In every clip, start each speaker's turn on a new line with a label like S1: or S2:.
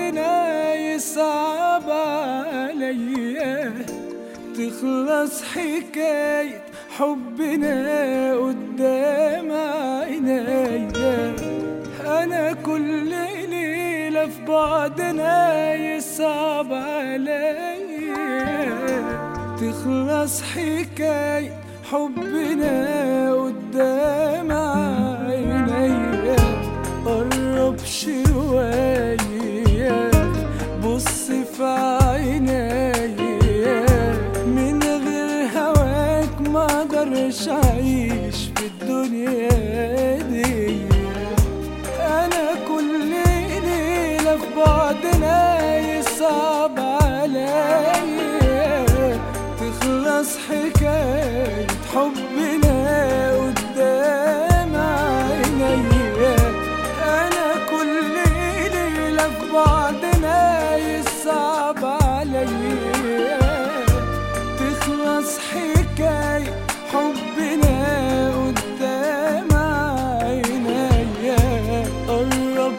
S1: بعدنا يصعب عليا تخلص حكاية حبنا قدام عينيا أنا كل ليلة في بعدنا يصعب عليا تخلص حكاية حبنا قدام عينيا قرب شوية بص في عينيا من غير هواك ما اقدرش اعيش في الدنيا دي انا كل ليلة في بعدنا يصعب عليا تخلص حكاية حبنا قدام عينيا انا كل ليلة في بعدنا يصعب عليا تخلص حكاية حبنا قدام عينيا قرب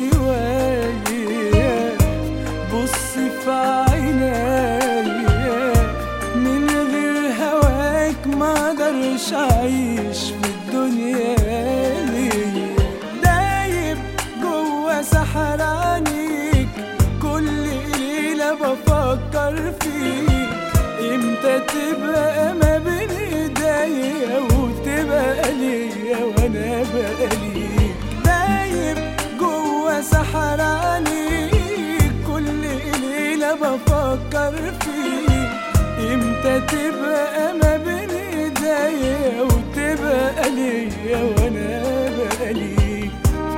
S1: شوية بص في عينيا من غير هواك ما اقدرش اعيش في الدنيا دي دايب جوا سحرانيك كل ليلة بفكر فيك امتى تبقى ما بين ايديا وتبقى ليا وانا بقى ليك دايب جوا سحرانيك كل ليلة بفكر فيك امتى تبقى ما بين ايديا وتبقى ليا وانا بقى ليك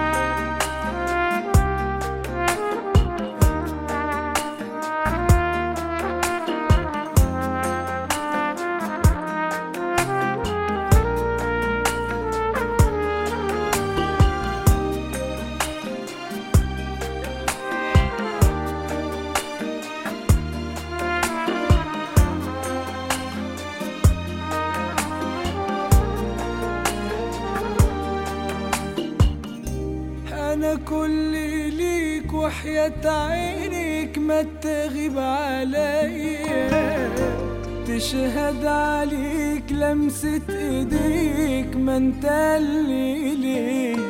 S1: انا كل ليك وحياة عينيك ما تغيب عليا تشهد عليك لمسة ايديك ما انت اللي ليا